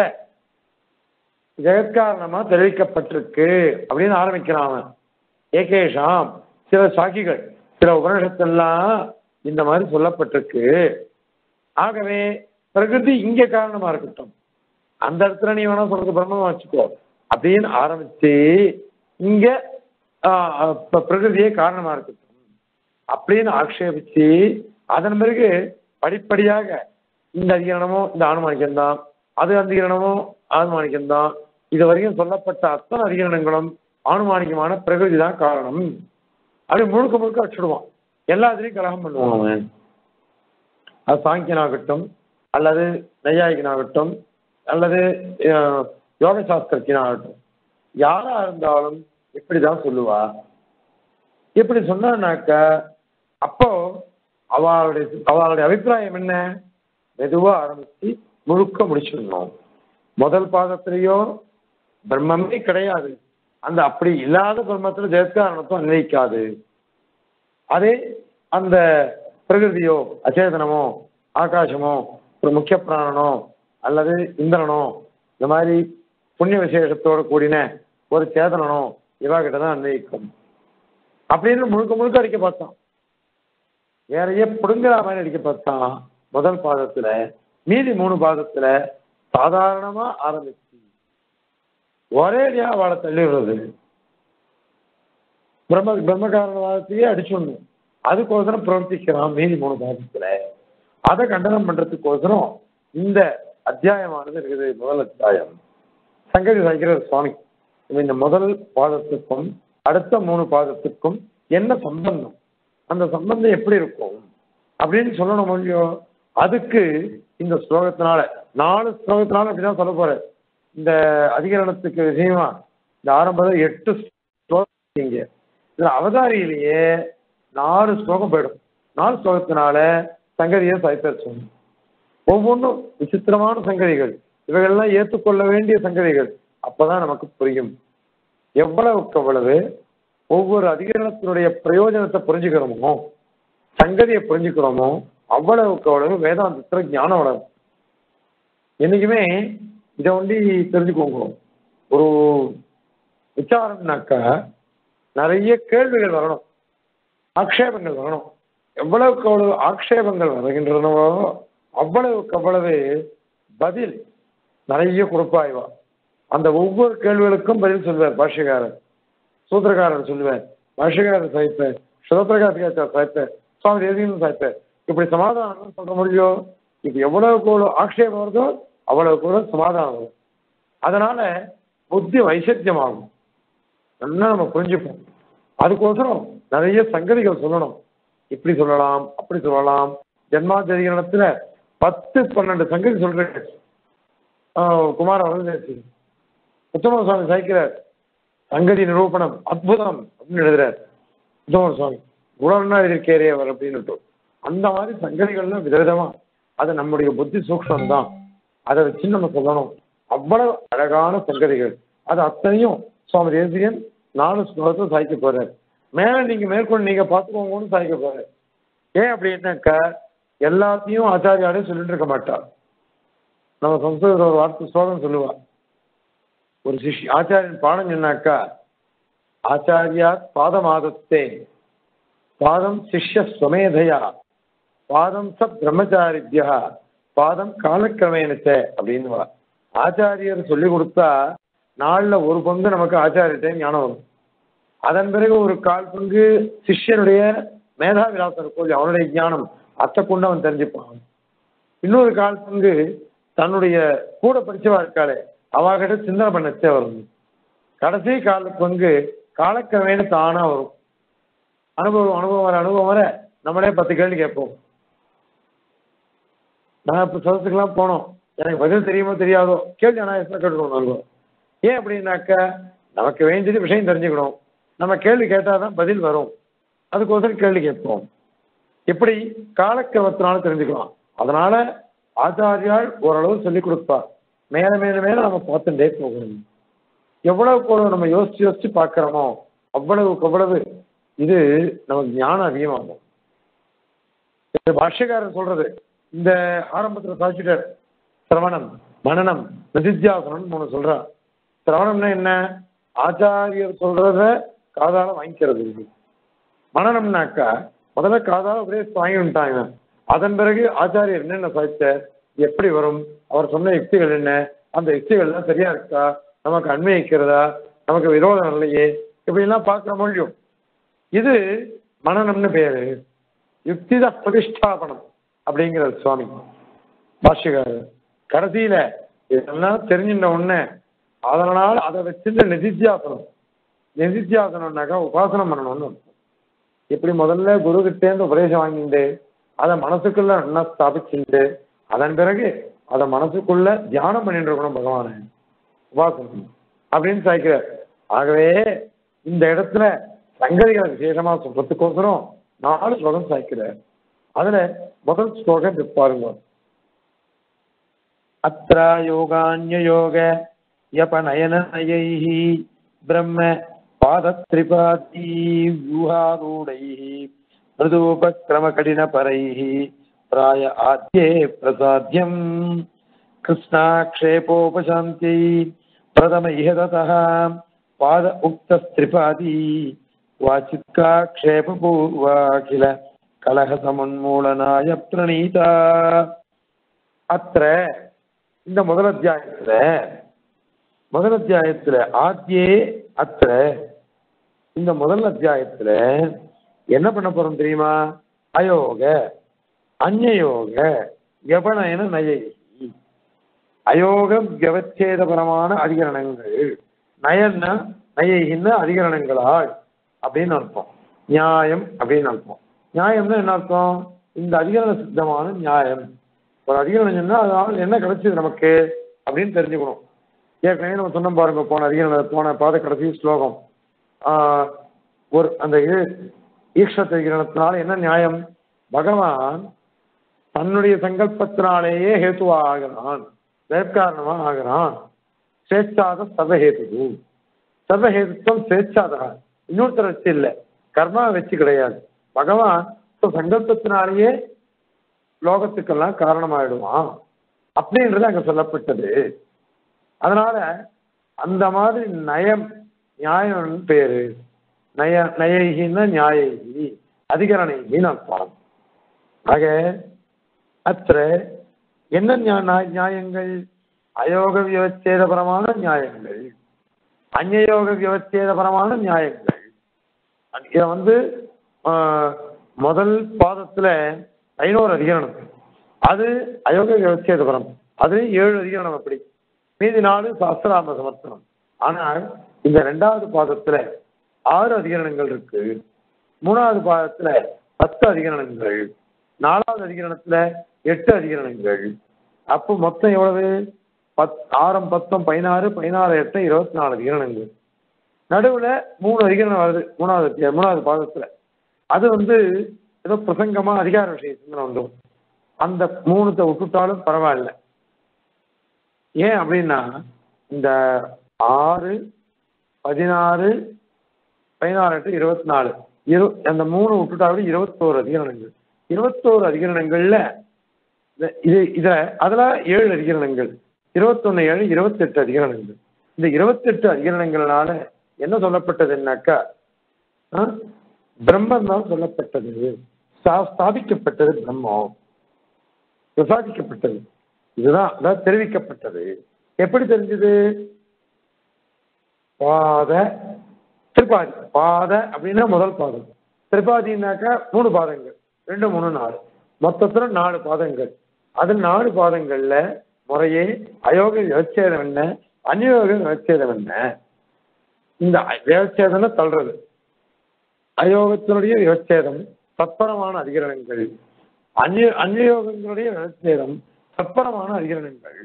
ஜெகத்காரணமா தெரிவிக்கப்பட்டிருக்கு அப்படின்னு ஆரம்பிக்கிறான் அவன் ஏகேஷாம் சில சாக்கிகள் சில உபனிஷத்தெல்லாம் இந்த மாதிரி சொல்லப்பட்டிருக்கு ஆகவே பிரகிருதி இங்க காரணமா இருக்கட்டும் அந்த இடத்துல நீ வேணா சொல்றது பிரம்மமா வச்சுக்கோ அப்படின்னு ஆரம்பிச்சு இங்க ஆஹ், அப்ப பிரகிருதியே காரணமா இருக்கட்டும் அப்படின்னு ஆக்ஷேபிச்சு அதன் பிறகு படிப்படியாக இந்த அதிகரணமும் இந்த ஆணுமானிக்கம் தான் அது அதிகரணமும் ஆணுமானிக்கம் தான் இது வரைக்கும் சொல்லப்பட்ட அத்தனை அதிகரணங்களும் ஆணுமானிக்கமான பிரகிருதி தான் காரணம் அப்படி முழுக்க முழுக்க அடிச்சுடுவான் எல்லாத்துலேயும் கலகம் பண்ணுவான் அவன் அது சாங்கியனாகட்டும் அல்லது நையாயிகனாகட்டும் அல்லது அஹ், யோக சாஸ்திரத்தினாகட்டும் யாரா இருந்தாலும் இப்படிதான் சொல்லுவா இப்படி சொன்னாக்க அப்போ அவளுடைய அவளுடைய அபிப்பிராயம் என்ன மெதுவா ஆரம்பிச்சு முழுக்க முடிச்சிடணும் முதல் பாதத்திலேயோ பிரம்மமே கிடையாது அந்த அப்படி இல்லாத பிரம்மத்துல ஜெயத்காரணத்தும் அன்வயிக்காது அதே அந்த பிரகிருதியோ அச்சேதனமோ ஆகாசமோ ஒரு முக்கிய பிராணனோ அல்லது இந்திரனோ இந்த மாதிரி புண்ணிய விசேஷத்தோட கூடின ஒரு சேதனனோ இவாகிட்ட தான் அன்வயிக்கும் அப்படின்னு முழுக்க முழுக்க அடிக்க பார்த்தான் வேறையே பிடுங்குற மாதிரி அடிக்க பார்த்தான் முதல் பாதத்துல மீதி மூணு பாதத்துல சாதாரணமா ஆரம்பிச்சு ஒரேடியா அவளை தள்ளி விடுறது பிரம்ம பிரம்மகாரணவாதத்தையே அடிச்சுடணும் அதுக்கோசரம் பிரவர்த்திக்கிறான் மீதி மூணு பாதத்துல அதை கண்டனம் பண்றதுக்கோசரம் இந்த அத்தியாயமானது இருக்குது முதல் அத்தியாயம் சங்கதி சாய்க்கிறார் சுவாமி இந்த முதல் பாதத்துக்கும் அடுத்த மூணு பாதத்துக்கும் என்ன சம்பந்தம் அந்த சம்பந்தம் எப்படி இருக்கும் அப்படின்னு சொல்லணும் இல்லையோ அதுக்கு இந்த ஸ்லோகத்தினால நாலு ஸ்லோகத்தினால அப்படிதான் சொல்ல போறேன் இந்த அதிகரணத்துக்கு விஷயமா இந்த ஆரம்பத்தில் எட்டு ஸ்லோகம் இங்க இதுல அவதாரியிலேயே நாலு ஸ்லோகம் போயிடும் நாலு ஸ்லோகத்தினால சங்கதியை சாய்ப்பார் சொல்லணும் ஒவ்வொன்றும் விசித்திரமான சங்கதிகள் இவைகள்லாம் ஏற்றுக்கொள்ள வேண்டிய சங்கதிகள் அப்பதான் நமக்கு புரியும் எவ்வளவுக்கு எவ்வளவு ஒவ்வொரு அதிகரணத்தினுடைய பிரயோஜனத்தை புரிஞ்சுக்கிறோமோ சங்கதியை புரிஞ்சுக்கிறோமோ அவ்வளவுக்கு அவ்வளவு வேதாந்தத்துல ஞானம் வளரும் என்னைக்குமே இதை ஒண்டி தெரிஞ்சுக்கோங்க ஒரு விசாரம்னாக்கா நிறைய கேள்விகள் வரணும் ஆக்ஷேபங்கள் வரணும் எவ்வளவுக்கு அவ்வளவு ஆக்ஷேபங்கள் வருகின்றனவோ அவ்வளவுக்கு அவ்வளவு பதில் நிறைய கொடுப்பாய்வா அந்த ஒவ்வொரு கேள்விகளுக்கும் பதில் சொல்வார் பாஷ்யக்காரர் சூத்திரக்காரர் சொல்லுவார் பாஷ்யக்காரர் சாய்ப்பார் சிவபிரகாசிகாச்சார் சாய்ப்பார் சுவாமி தேசிகன் சாய்ப்பார் இப்படி சமாதானம் சொல்ற முடியும் இது எவ்வளவுக்கு எவ்வளவு ஆக்ஷேபம் வருதோ அவ்வளவுக்கு எவ்வளவு சமாதானம் வரும் அதனால புத்தி வைசத்தியமாகும் நல்லா நம்ம புரிஞ்சுப்போம் அதுக்கோசரம் நிறைய சங்கதிகள் சொல்லணும் இப்படி சொல்லலாம் அப்படி சொல்லலாம் ஜென்மாதிகரணத்துல பத்து பன்னெண்டு சங்கதி சொல்றேன் குமார வரதேசி உத்தம சுவாமி சாய்க்கிறார் சங்கதி நிரூபணம் அற்புதம் அப்படின்னு எழுதுறார் உத்தம சுவாமி குணம்னா எழுதியிருக்காரே அவர் அப்படின்னு அந்த மாதிரி சங்கதிகள்லாம் விதவிதமா அது நம்முடைய புத்தி சூக்ஷம் தான் அதை வச்சு நம்ம சொல்லணும் அவ்வளவு அழகான சங்கதிகள் அது அத்தனையும் சுவாமி தேசியன் நாலு ஸ்லோகத்தை சாய்க்க போறாரு மேல நீங்க மேற்கொண்டு நீங்க பார்த்துக்கோங்கன்னு சாய்க்க போறாரு ஏன் அப்படின்னாக்கா எல்லாத்தையும் ஆச்சாரியாலே சொல்லிட்டு இருக்க மாட்டார் நம்ம சம்ஸ்கிருதத்தில் ஒரு வார்த்தை ஸ்லோகம் சொல்லுவா ஒரு சிஷ் ஆச்சாரியன் பாடம் சொன்னாக்கா ஆச்சாரியா பாதமாதத்தே பாதம் சிஷ்ய ஸ்வமேதையா பாதம் ச பிரம்மச்சாரித்யா பாதம் காலக்கிரமேனச்ச அப்படின்னு ஆச்சாரியர் சொல்லி கொடுத்தா நாள்ல ஒரு பங்கு நமக்கு ஆச்சாரியத்தை ஞானம் வரும் அதன் பிறகு ஒரு கால் பங்கு சிஷ்யனுடைய மேதா விலாசம் இருக்கும் அவனுடைய ஞானம் அத்தை கொண்டு அவன் தெரிஞ்சுப்பான் இன்னொரு கால் பங்கு தன்னுடைய கூட படிச்சவா இருக்காளே அவகிட்ட சிந்தனை பண்ணச்சே வரும் கடைசி கால பங்கு காலக்கிரமேண தானா வரும் அனுபவம் அனுபவம் வர அனுபவம் வர நம்மளே பத்து கேள்வி கேட்போம் நான் இப்போ சதத்துக்கெல்லாம் போனோம் எனக்கு பதில் தெரியுமோ தெரியாதோ கேள்வி ஆனால் எத்தனை கேட்டுக்கணும் அனுபவம் ஏன் அப்படின்னாக்கா நமக்கு வேண்டியது விஷயம் தெரிஞ்சுக்கணும் நம்ம கேள்வி கேட்டால் தான் பதில் வரும் அதுக்கோசரம் கேள்வி கேட்போம் இப்படி காலக்கிரமத்தினால தெரிஞ்சுக்கலாம் அதனால ஆச்சாரியால் ஓரளவு சொல்லிக் கொடுப்பார் மேல மேல மேல நம்ம பார்த்துட்டே போகணும் எவ்வளவுக்கு எவ்வளவு நம்ம யோசிச்சு யோசிச்சு பார்க்கிறோமோ அவ்வளவுக்கு அவ்வளவு இது நமக்கு ஞானம் அதிகமாகும் இந்த பாஷ்யக்காரர் சொல்றது இந்த ஆரம்பத்துல சாதிச்சுட்டார் சிரவணம் மனநம் நிதித்தியாசனம் மூணு சொல்றார் சிரவணம்னா என்ன ஆச்சாரியர் சொல்றத காதால வாங்கிக்கிறது இது மனநம்னாக்கா முதல்ல காதால உபதேசம் வாங்கி விட்டாங்க அதன் பிறகு ஆச்சாரியர் என்னென்ன சாதிச்சார் எப்படி வரும் அவர் சொன்ன யுக்திகள் என்ன அந்த யுக்திகள்லாம் சரியா இருக்கா நமக்கு அன்வயிக்கிறதா நமக்கு விரோதம் இல்லையே இப்படிலாம் பார்க்குற முடியும் இது மனநம்னு பேரு யுக்தித பிரதிஷ்டாபனம் அப்படிங்கிறது சுவாமி பாஷ்யக்காரர் கடைசியில இதெல்லாம் தெரிஞ்சின்ற உடனே அதனால் அதை வச்சுட்டு நிதித்தியாசனம் நிதித்தியாசனம்னாக்கா உபாசனம் பண்ணணும்னு அர்த்தம். இப்படி முதல்ல குரு கிட்டேருந்து உபதேசம் வாங்கிட்டு அதை மனசுக்குள்ள நல்லா ஸ்தாபிச்சுட்டு அதன் பிறகு அதை மனசுக்குள்ள தியானம் பண்ணிட்டு இருக்கணும் பகவானை உபாசனம் அப்படின்னு சாய்க்கிறார் ஆகவே இந்த இடத்துல சங்கதிகளை விசேஷமா சொல்றதுக்கோசரம் நாலு ஸ்லோகம் சாய்க்கிறார் அதுல முதல் ஸ்லோகம் இப்ப பாருங்க அத்ரா யோகான்யயோக யபநயனநயைः பிரம்ம பாதத்ரிபாதி வியூகாரூடைः मृदूपक्रमकठिनपरैः प्राय आद्ये प्रसाध्यम् कृष्णाक्षेपोपशान्त्यै प्रथम इह ततः पाद उक्तस्त्रिपादी वाचित्काक्षेपपूर्वाखिल कलहसमुन्मूलनाय प्रणीता அத்த இந்த முதல் அத்தியாயத்துல முதல் அத்தியாயத்துல ஆத்தியே அத்த இந்த முதல் அத்தியாயத்துல என்ன பண்ண போறோம் தெரியுமா அயோக அந்நயோக யபனயன நயை அயோக வியவச்சேதபரமான அதிகரணங்கள் நயன்னா நயைகின்ற அதிகரணங்களால் அப்படின்னு அர்த்தம் நியாயம் அப்படின்னு அர்த்தம் நியாயம்னா என்ன அர்த்தம் இந்த அதிகரண சித்தமான நியாயம் ஒரு அதிகரணம் சொன்னா அதனால என்ன கிடைச்சது நமக்கு அப்படின்னு தெரிஞ்சுக்கணும் ஏற்கனவே நம்ம சொன்னோம் பாருங்க போன அதிகரண போன பாத கடைசி ஸ்லோகம் ஆஹ் ஒரு அந்த இது ஈக்ஷத்த அதிகரணத்தினால என்ன நியாயம் பகவான் தன்னுடைய சங்கல்பத்தினாலேயே ஹேத்துவா ஆகிறான் வேட்காரணமா ஆகிறான் ஸ்வேச்சாத சர்வஹேது சர்வஹேதுத்வம் ஸ்வேச்சாதா இன்னொருத்தர் வச்சு இல்லை கர்மா வச்சு கிடையாது பகவான் சங்கல்பத்தினாலேயே லோகத்துக்கெல்லாம் காரணமாயிடுவான் அப்படின்றது அங்க சொல்லப்பட்டது அதனால அந்த மாதிரி நயம் நியாயம்னு பேரு நய நயைகின்னா நியாயகி அதிகரணைகின்னு அர்த்தம் ஆக அத்த என்ன ஞா- நியாயங்கள் அயோக வியவச்சேதபரமான நியாயங்கள் அந்நயோக வியவச்சேதபரமான நியாயங்கள் இதை வந்து ஆஹ், முதல் பாதத்துல ஐநூறு அதிகரணம் அது அயோக வியவச்சேதபரம் அது ஏழு அதிகரணம் அப்படி மீதி நாலு சாஸ்திராம சமர்த்தனம் ஆனால் இந்த ரெண்டாவது பாதத்துல ஆறு அதிகரணங்கள் இருக்கு மூணாவது பாதத்துல பத்து அதிகரணங்கள் நாலாவது அதிகரணத்துல எட்டு அதிகரணங்கள் அப்போ மொத்தம் எவ்வளவு பத் ஆறம் பத்தம் பதினாறு பதினாறு எட்டு இருபத்தி நாலு அதிகரணங்கள் நடுவுல மூணு அதிகரணம் வருது மூணாவது அத்தியாயம், மூணாவது பாதத்துல அது வந்து ஏதோ பிரசங்கமா அதிகார விஷயத்துல வந்துடும் அந்த மூணுத்தை விட்டுட்டாலும் பரவாயில்ல ஏன் அப்படின்னா இந்த ஆறு பதினாறு பதினாறு எட்டு இருபத்தி நாலு இரு அந்த மூணு விட்டுட்டாலும் இருபத்தோரு அதிகரணங்கள் இருபத்தோரு அதிகரணங்கள்ல இந்த- இது இத அதுல ஏழு அதிகரணங்கள் இருபத்தொன்னு ஏழு இருபத்தெட்டு அதிகரணங்கள் இந்த இருபத்தெட்டு அதிகரணங்களால என்ன சொல்லப்பட்டதுன்னாக்கா ஆ? பிரம்மம் தான் சொல்லப்பட்டது ஸ்தா- ஸ்தாபிக்கப்பட்டது பிரம்மம் பிரசாதிக்கப்பட்டது இதுதான் அதாவது தெரிவிக்கப்பட்டது எப்படி தெரிஞ்சது பாத திருப்பாதி பாத அப்படின்னா முதல் பாதம் திருப்பாதினாக்கா மூணு பாதங்கள் ரெண்டு மூணு நாலு மொத்தத்துல நாலு பாதங்கள் அது நாலு பாதங்கள்ல முறையே அயோக விவச்சேதம் என்ன அநியோக விவச்சேதம் என்ன இந்த விவச்சேதனை தள்ளுறது அயோகத்தினுடைய விவச்சேதம் தத்பரமான அதிகரணங்கள் அந்நிய அந்நியோகங்களுடைய விவச்சேதம் தத்பரமான அதிகரணங்கள்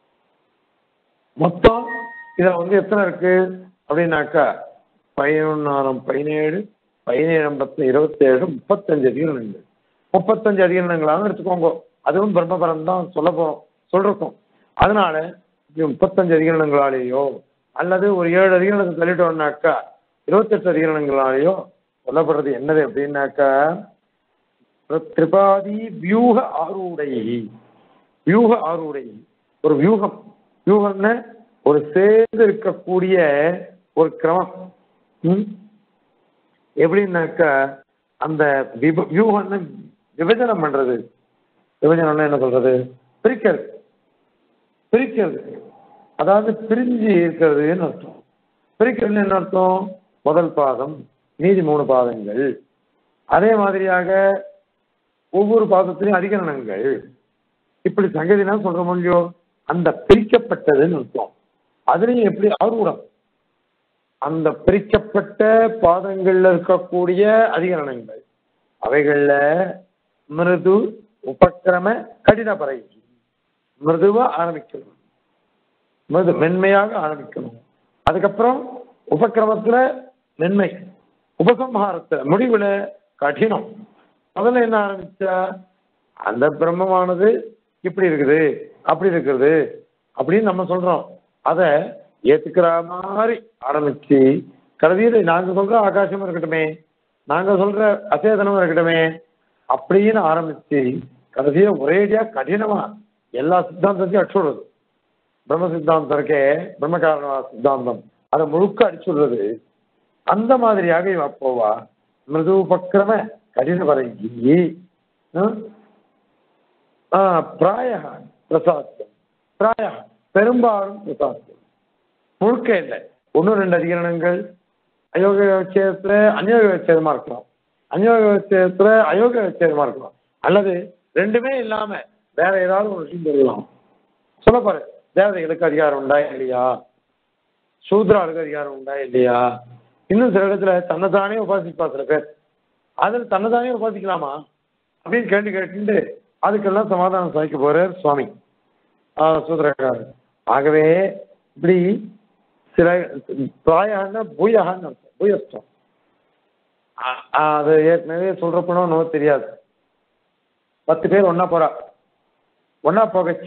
மொத்தம் இதுல வந்து எத்தனை இருக்கு அப்படின்னாக்கா பதினொன்னாயிரம் பதினேழு பதினேழு பத்து இருபத்தேழு முப்பத்தஞ்சு அதிகரணங்கள் முப்பத்தஞ்சு அதிகரணங்களாக எடுத்துக்கோங்க அதுவும் பிரம்மபரம் தான் சொல்ல போறோம் சொல்றோம் அதனால இது முப்பத்தஞ்சு அதிகரணங்களாலேயோ அல்லது ஒரு ஏழு அதிகரணத்தை தள்ளிட்டோம்னாக்கா இருபத்தெட்டு அதிகரணங்களாலேயோ சொல்லப்படுறது என்னது அப்படின்னாக்கா திரிபாதி வியூக ஆரூடை வியூக ஆரூடை ஒரு வியூகம் வியூகம்னா ஒரு சேர்ந்து இருக்கக்கூடிய ஒரு கிரமம் ம்? எப்படின்னாக்கா அந்த விப- வியூகம்னா விபஜனம் பண்றது விபஜனம்னா என்ன சொல்றது பிரிக்கிறது பிரிக்கிறது அதாவது பிரிஞ்சு இருக்கிறதுன்னு அர்த்தம் பிரிக்கிறதுன்னு என்ன அர்த்தம் முதல் பாதம் மீதி மூணு பாதங்கள் அதே மாதிரியாக ஒவ்வொரு பாதத்திலையும் அதிகரணங்கள் இப்படி சங்கதினா சொல்ற முடியோ அந்த பிரிக்கப்பட்டதுன்னு அர்த்தம் அதுலயும் எப்படி ஆர்வம் அந்த பிரிக்கப்பட்ட பாதங்கள்ல இருக்கக்கூடிய அதிகரணங்கள் அவைகள்ல மிருது உபக்கிரம கடின பறை மிருதுவா ஆரம்பிக்கணும் மிருது மென்மையாக ஆரம்பிக்கணும் அதுக்கப்புறம் உபக்கிரமத்துல மென்மை உபசம்ஹாரத்துல முடிவுல கடினம் முதல்ல என்ன ஆரம்பிச்சா அந்த பிரம்மமானது இப்படி இருக்குது அப்படி இருக்குது அப்படின்னு நம்ம சொல்றோம் அத ஏத்துக்கிற மாதிரி ஆரம்பிச்சு கடைசியில நாங்க சொல்ற ஆகாசமும் இருக்கட்டுமே நாங்க சொல்ற அசேதனமும் இருக்கட்டுமே அப்படின்னு ஆரம்பிச்சு கடைசியா ஒரேடியா கடினமா எல்லா சித்தாந்தத்தையும் அடிச்சுடுறது பிரம்ம சித்தாந்தம் இருக்கே பிரம்ம காரண சித்தாந்தம் அதை முழுக்க அடிச்சுடுறது அந்த மாதிரியாக இவ போவா மிருது உபக்கிரம கடின வரைகி பிராய பிரசாத்தியம் பிராய பெரும்பாலும் பிரசாத்தியம் முழுக்க இல்லை ஒன்று ரெண்டு அதிகரணங்கள் அயோக விவச்சேதத்துல அநியோக விவச்சேதமா இருக்கலாம் அநியோக விவச்சேதத்துல அயோக விவச்சேதமா இருக்கலாம் அல்லது ரெண்டுமே இல்லாம வேற ஏதாவது ஒரு விஷயம் சொல்லலாம் சொல்ல பாரு தேவதைகளுக்கு அதிகாரம் உண்டா இல்லையா சூத்ராளுக்கு அதிகாரம் உண்டா இல்லையா இன்னும் சில இடத்துல தன்னைத்தானே உபாசிப்பா சில பேர் அதில் தன்னைத்தானே உபாசிக்கலாமா அப்படின்னு கேட்டு கேட்டு அதுக்கெல்லாம் சமாதானம் சாய்க்க போறார் சுவாமி சூத்திரக்காரர் ஆகவே இப்படி சில பிராயன்னா பூயகான்னு அர்த்தம் பூயஸ்தம் அ- அது ஏற்கனவே சொல்றப்பனோ நோ தெரியாது பத்து பேர் ஒண்ணா போறா ஒண்ணா போகச்ச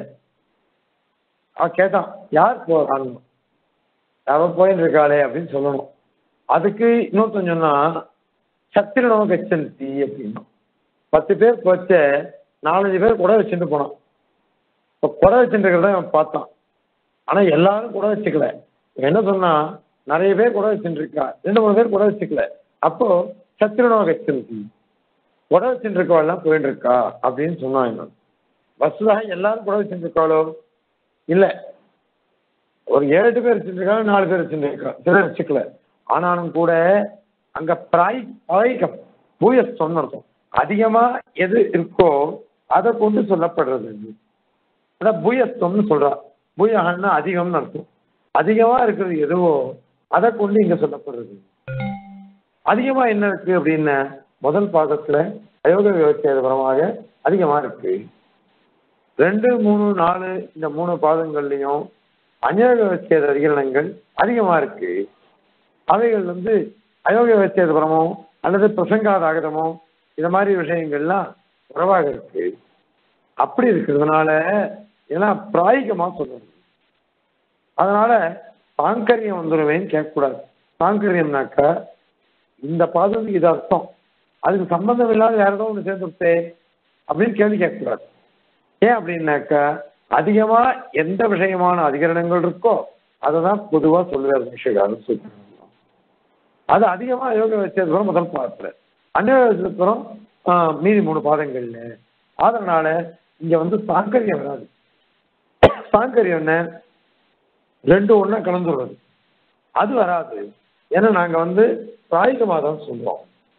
அவன் கேட்டான் யார் போறான்னு யாரோ போயின்னு இருக்காளே அப்படின்னு சொல்லணும் அதுக்கு இன்னொருத்தன் சொன்னா சத்திரனோ கச்சந்தி அப்படின்னா பத்து பேர் போச்ச நாலஞ்சு பேர் கூட வச்சுட்டு போனான் இப்போ குறை வச்சுட்டு இருக்கிறத அவன் பார்த்தான் ஆனா எல்லாரும் கூட வச்சுக்கல இவன் என்ன சொன்னா நிறைய பேர் கூட வச்சுட்டு இருக்கா ரெண்டு மூணு பேர் கூட வச்சுக்கல அப்போ சத்திரனோ கச்சந்தி கூட வச்சுட்டு இருக்கவாள்லாம் போயிட்டு இருக்கா அப்படின்னு சொன்னான் இவன் வசுதாக எல்லாரும் கூட வச்சுட்டு இருக்காளோ இல்ல ஒரு ஏழு எட்டு பேர் வச்சுருக்காங்க நாலு பேர் வச்சுருக்கா சிலர் வச்சுக்கல ஆனாலும் கூட அங்க பிராய் பிராய்கம் பூயஸ்தம்னு அர்த்தம் அதிகமா எது இருக்கோ அதை கொண்டு சொல்லப்படுறது அதான் பூயஸ்தம்னு சொல்றா பூயகன்னா அதிகம்னு அர்த்தம் அதிகமா இருக்கிறது எதுவோ அதை கொண்டு இங்க சொல்லப்படுறது அதிகமா என்ன இருக்கு அப்படின்னு முதல் பாகத்துல அயோக விவசாயபரமாக அதிகமா இருக்கு ரெண்டு மூணு நாலு இந்த மூணு பாதங்கள்லையும் அநியோக விவசாய அதிகரணங்கள் அதிகமா இருக்கு அவைகள் வந்து அயோக விவசாயபரமோ அல்லது பிரசங்காத ஆகதமோ இந்த மாதிரி விஷயங்கள்லாம் குறைவாக இருக்கு அப்படி இருக்கிறதுனால எல்லாம் பிராயிகமா சொல்லணும் அதனால சாங்கரியம் வந்துடுவேன்னு கேட்கக்கூடாது சாங்கரியம்னாக்கா இந்த பாதத்துக்கு இது அர்த்தம் அதுக்கு சம்பந்தம் இல்லாத வேற ஏதோ ஒன்று சேர்ந்துருத்தே அப்படின்னு கேள்வி கேட்கக்கூடாது ஏன் அப்படின்னாக்கா அதிகமா எந்த விஷயமான அதிகரணங்கள் இருக்கோ அதை தான் பொதுவாக சொல்லுவார் விஷயம் சொல்லுவாங்க அது அதிகமா யோக வச்சதுக்கப்புறம் முதல் பாதத்துல அந்நிய வச்சதுக்கப்புறம் மீதி மூணு பாதங்கள்ல அதனால இங்க வந்து சாங்கரியம் வராது சாங்கரியம் என்ன ரெண்டு ஒண்ணா கலந்துடுறது அது வராது ஏன்னா நாங்க வந்து பிராயிகமா தான் சொல்றோம்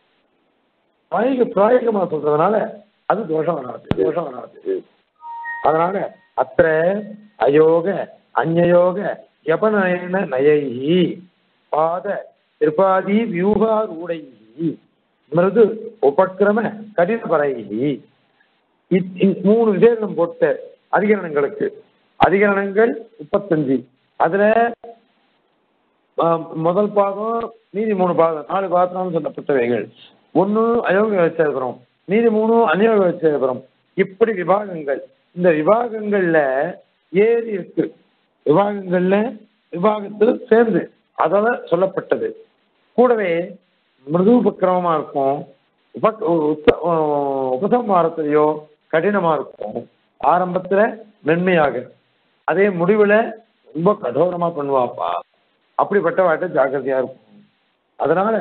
பிராயிக பிராயிகமா சொல்றதுனால அது தோஷம் வராது தோஷம் வராது அதனால அத்த அயோக அந்நயோக யபநயன நயைஹி பாத திரிபாதி வியூகாரூடைஹி மிருது உபக்கிரம கடினபரைஹி இத்- இ- மூணு விசேஷம் போட்ட அதிகரணங்களுக்கு அதிகரணங்கள் முப்பத்தஞ்சு அதுல ஆஹ், முதல் பாதம் மீதி மூணு பாதம் நாலு பாதம் சொல்லப்பட்டவைகள் ஒண்ணு அயோக வச்சிருக்கிறோம் மீதி மூணு அநியோக வச்சிருக்கிறோம் இப்படி விபாகங்கள் இந்த விபாகங்கள்ல ஏறி இருக்கு விபாகங்கள்ல விபாகத்தில் சேர்ந்து அதால சொல்லப்பட்டது கூடவே மிருது உபக்கிரமமா இருக்கும் உப உத்த- உபசம்ஹாரத்திலேயோ கடினமா இருக்கும் ஆரம்பத்துல மென்மையாக அதே முடிவுல ரொம்ப கடோரமா பண்ணுவாப்பா அப்படிப்பட்ட வாட்ட ஜாக்கிரதையா இருக்கும் அதனால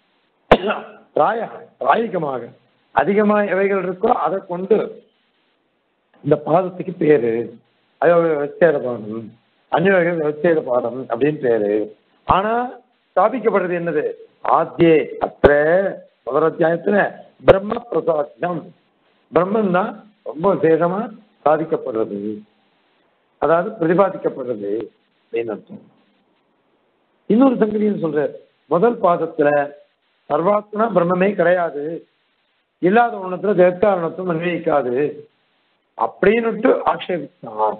பிராய பிராயிகமாக அதிகமா எவைகள் இருக்கோ அதை கொண்டு இந்த பாதத்துக்கு பேரு அயோக வச்சேர பாடம் அந்யோக வச்சேர பாடம் அப்படின்னு பேரு ஆனா ஸ்தாபிக்கப்படுறது என்னது ஆத்தியே அத்த முதல் அத்தியாயத்துல பிரம்ம பிரசாத்தியம் பிரம்மன் தான் ரொம்ப விசேஷமா சாதிக்கப்படுறது அதாவது பிரதிபாதிக்கப்படுறது அப்படின்னு அர்த்தம் இன்னொரு சங்கதியும் சொல்ற முதல் பாதத்துல சர்வாத்மனா பிரம்மமே கிடையாது இல்லாத ஒண்ணத்துல தேர்த்தாரணத்தும் அன்வயிக்காது அப்படின்னுட்டு ஆக்ஷேபித்தான்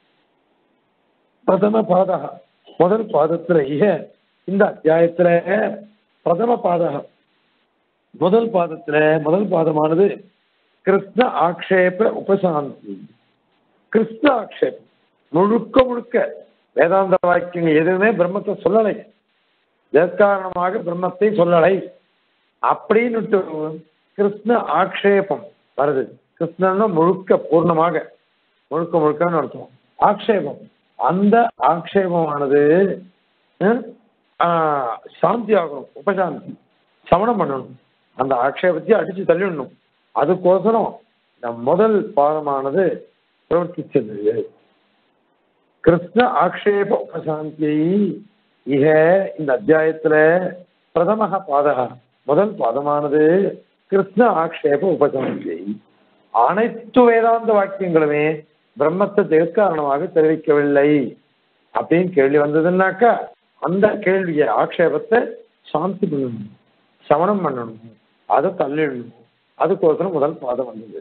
பிரதம பாதக முதல் பாதத்துல இக இந்த அத்தியாயத்துல பிரதம பாதக முதல் பாதத்துல முதல் பாதமானது கிருஷ்ண ஆக்ஷேப உபசாந்தி கிருஷ்ண ஆக்ஷேபம் முழுக்க முழுக்க வேதாந்த வாக்கியங்கள் எதுவுமே பிரம்மத்தை சொல்லலை எதற்காரணமாக பிரம்மத்தை சொல்லலை அப்படின்னுட்டு கிருஷ்ண ஆக்ஷேபம் வருது கிருஷ்ணன்னா முழுக்க பூர்ணமாக முழுக்க முழுக்கன்னு அர்த்தம் ஆக்ஷேபம் அந்த ஆக்ஷேபமானது அஹ், ஆஹ், சாந்தி ஆகணும் உபசாந்தி சமணம் பண்ணணும் அந்த ஆக்ஷேபத்தை அடிச்சு தள்ளிடணும் அதுக்கோசரம் இந்த முதல் பாதமானது பிரவர்த்திச்சது கிருஷ்ண ஆக்ஷேப உபசாந்தியை இக இந்த அத்தியாயத்துல பிரதம பாதக முதல் பாதமானது கிருஷ்ண ஆக்ஷேப உபசாந்தியை அனைத்து வேதாந்த வாக்கியங்களுமே பிரம்மத்தை ஜெகத்காரணமாக தெரிவிக்கவில்லை அப்படின்னு கேள்வி வந்ததுன்னாக்கா அந்த கேள்வியை ஆக்ஷேபத்தை சாந்தி பண்ணணும் சமணம் பண்ணணும் அதை தள்ளிடணும் அதுக்கோசரம் முதல் பாதம் வந்தது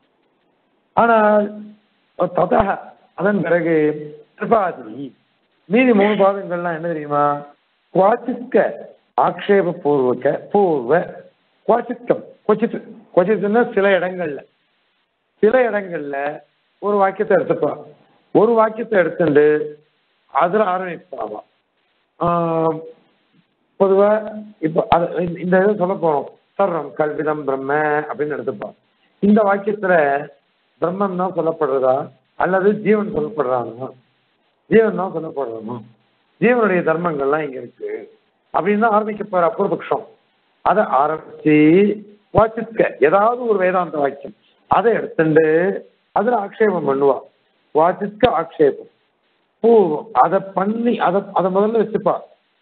ஆனால் ததா அதன் பிறகு திரிபாதி மீதி மூணு பாதங்கள்லாம் என்ன தெரியுமா குவாச்சிக்க ஆக்ஷேப பூர்வக பூர்வ குவாச்சிக்கம் கொச்சித்து கொச்சித்துன்னா சில இடங்கள்ல சில இடங்கள்ல ஒரு வாக்கியத்தை எடுத்துப்பா ஒரு வாக்கியத்தை எடுத்துட்டு அதுல ஆரம்பிப்பாவா ஆஹ் பொதுவா இப்போ அது இந்த- இந்த இதை சொல்ல போறோம் சர்வம் கல்விதம் பிரம்ம அப்படின்னு எடுத்துப்போம் இந்த வாக்கியத்துல பிரம்மம் தான் சொல்லப்படுறதா அல்லது ஜீவன் சொல்லப்படுறாங்க ஜீவன் தான் சொல்லப்படுறோமா ஜீவனுடைய தர்மங்கள்லாம் இங்க இருக்கு அப்படின்னு தான் ஆரம்பிக்க போற அபூர்வபக்ஷம் அதை ஆரம்பிச்சு வாசிக்க ஏதாவது ஒரு வேதாந்த வாக்கியம் அதை எடுத்துட்டு அதுல ஆக்ஷேபம் பண்ணுவா வாசிக்க ஆக்ஷேபம் பூர்வம் அதை பண்ணி அதை அதை முதல்ல வச்சுப்பா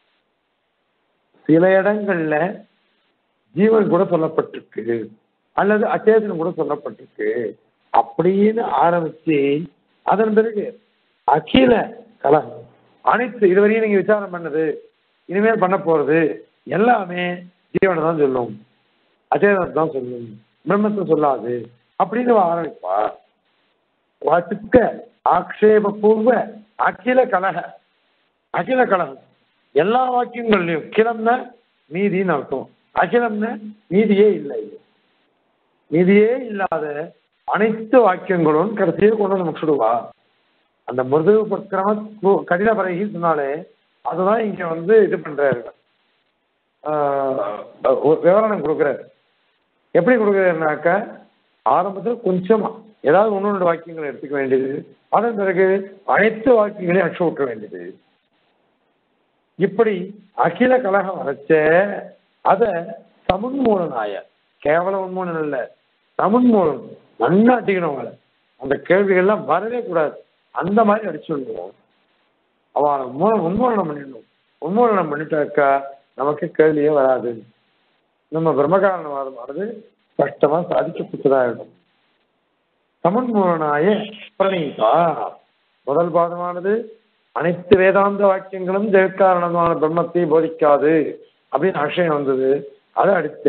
சில இடங்கள்ல ஜீவன் கூட சொல்லப்பட்டிருக்கு அல்லது அச்சேதனம் கூட சொல்லப்பட்டிருக்கு அப்படின்னு ஆரம்பிச்சு அதன் பிறகு அகில கலகம் அனைத்து இதுவரையும் நீங்க விசாரம் பண்ணது இனிமேல் பண்ண போறது எல்லாமே ஜீவனை தான் சொல்லும் அச்சேதனத்தை தான் சொல்லும் பிரம்மத்தை சொல்லாது அப்படின்னு அவ ஆரம்பிப்பா வாசிக்க ஆக்ஷேப பூர்வ அகில கலக அகில கலகம் எல்லா வாக்கியங்கள்லையும் கிளம்னா மீதின்னு அர்த்தம் அகிலம்னா மீதியே இல்லை மீதியே இல்லாத அனைத்து வாக்கியங்களும் கடைசியை கொண்டு வந்து முடிச்சுடுவா அந்த மிருது பக்கிரம கு- கடின பரகி சொன்னாலே அதுதான் இங்க வந்து இது பண்றாரு ஆஹ் ஒரு விவரணம் கொடுக்குறாரு எப்படி கொடுக்குறாருனாக்க ஆரம்பத்தில் கொஞ்சமா ஏதாவது ஒன்று ரெண்டு வாக்கியங்களை எடுத்துக்க வேண்டியது அதன் பிறகு அனைத்து வாக்கியங்களையும் அடிச்சு விட்டுற வேண்டியது இப்படி அகில கலகம் வரைச்ச அத சமுன்மூலனாய கேவல உண்மூலம் இல்ல சமுன்மூலம் நன்னா அடிக்கணும் அவளை அந்த கேள்விகள்லாம் வரவே கூடாது அந்த மாதிரி அடிச்சு விடுவோம் அவளை மூலம் உன்மூலனம் பண்ணிடணும் உன்மூலனம் பண்ணிட்டாக்கா நமக்கு கேள்வியே வராது நம்ம பிரம்மகாரணவாதமானது கஷ்டமா சாதிக்கப்பட்டதாயிடும் சமன்மூலனாய பிரணீதா முதல் பாதமானது அனைத்து வேதாந்த வாக்கியங்களும் ஜெகத்காரணமான பிரம்மத்தை போதிக்காது அப்படின்னு ஆசயம் வந்தது அதை அடித்த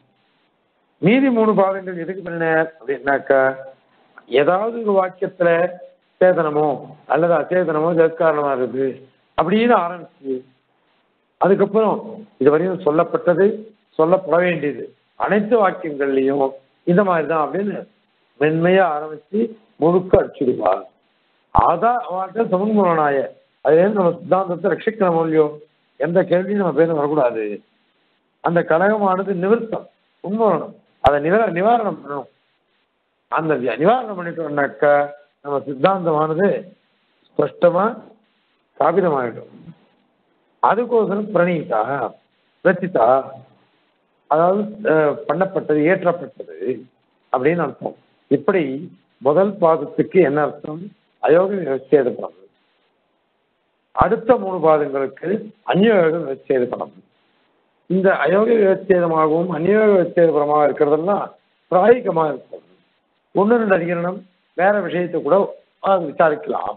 மீதி மூணு பாதங்கள் எதுக்கு பண்ண அப்படின்னாக்கா ஏதாவது ஒரு வாக்கியத்துல சேதனமோ அல்லது அச்சேதனமோ ஜெகத்காரணமா இருக்குது அப்படின்னு ஆரம்பிச்சு அதுக்கப்புறம் இதுவரையும் சொல்லப்பட்டது சொல்லப்பட வேண்டியது அனைத்து வாக்கியங்கள்லையும் இந்த மாதிரி தான் அப்படின்னு மென்மையா ஆரம்பிச்சு முழுக்க அடிச்சுடுவா அதான் அவர்கிட்ட சமன்முரணாய அதுல நம்ம சித்தாந்தத்தை ரட்சிக்கணும் இல்லையோ எந்த கேள்வியும் நம்ம பேர் வரக்கூடாது அந்த கழகமானது நிவர்த்தம் உண்மரணம் அதை நிவர நிவாரணம் பண்ணணும் அந்த வி- நிவாரணம் பண்ணிட்டோம்னாக்கா நம்ம சித்தாந்தமானது ஸ்பஷ்டமா ஸ்தாபிதமாயிடும் அதுக்கோசரம் பிரணீதா ரச்சிதா அதாவது அஹ், பண்ணப்பட்டது ஏற்றப்பட்டது அப்படின்னு அர்த்தம் இப்படி முதல் பாதத்துக்கு என்ன அர்த்தம் அயோக விவச்சேதபலம் அடுத்த மூணு பாதங்களுக்கு அந்யோக விவச்சேதபலம் இந்த அயோக விவச்சேதமாகவும் அந்யோக விவச்சேதபலமாக இருக்கிறதெல்லாம் பிராயிகமாக இருக்கும் ஒன்று ரெண்டு அதிகரணம் வேற விஷயத்தை கூட அது விசாரிக்கலாம்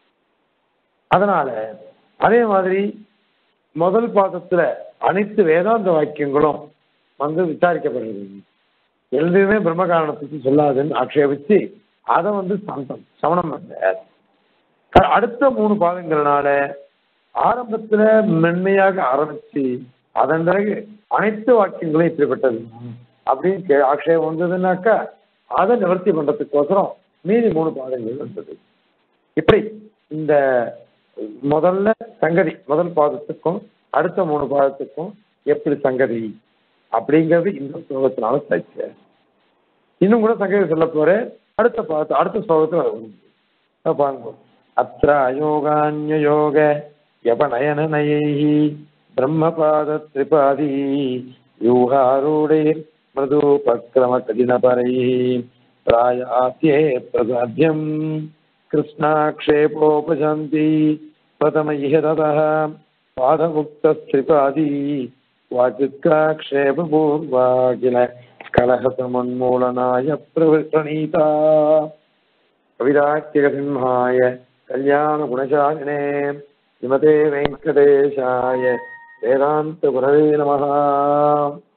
அதனால அதே மாதிரி முதல் பாதத்துல அனைத்து வேதாந்த வாக்கியங்களும் வந்து விசாரிக்கப்படுகிறது எதுவுமே பிரம்ம காரணத்துக்கு சொல்லாதுன்னு ஆட்சேபிச்சு அதை வந்து சந்தம் சமணம் பண்ண க- அடுத்த மூணு பாதங்கள்னால ஆரம்பத்துல மென்மையாக ஆரம்பிச்சு அதன் பிறகு அனைத்து வாக்கியங்களும் இப்படிப்பட்டது அப்படின்னு கே- ஆட்சேபம் வந்ததுன்னாக்கா அதை நிவர்த்தி பண்றதுக்கோசரம் மீதி மூணு பாதங்கள் வந்தது இப்படி இந்த முதல்ல சங்கதி முதல் பாதத்துக்கும் அடுத்த மூணு பாதத்துக்கும் எப்படி சங்கதி அப்படிங்கிறது இந்த ஸ்லோகத்தினால தைச்ச இன்னும் கூட சங்கதி சொல்ல போறேன் அடுத்த பாதத்து அடுத்த ஸ்லோகத்தில் வரும் அத பாருங்க அத்திர அயோகான்யயோக யபநயன நயைஹி பிரம்மபாத திரிபாதி யூகாரூடைர் மிருதுபக்ரம கடினபரைः प्रायास्ये प्रसाध्यम् कृष्णाक्षेपोपशान्ति प्रथम इह ततः पादमुक्तस्त्रिपादी वाचित्काक्षेपपूर्वा किल कलहसमुन्मूलनाय प्रवृत्रणीता कविराट्यकसिंहाय कल्याणगुणशालिने श्रीमते वेङ्कटेशाय वेदान्तगुरवे नमः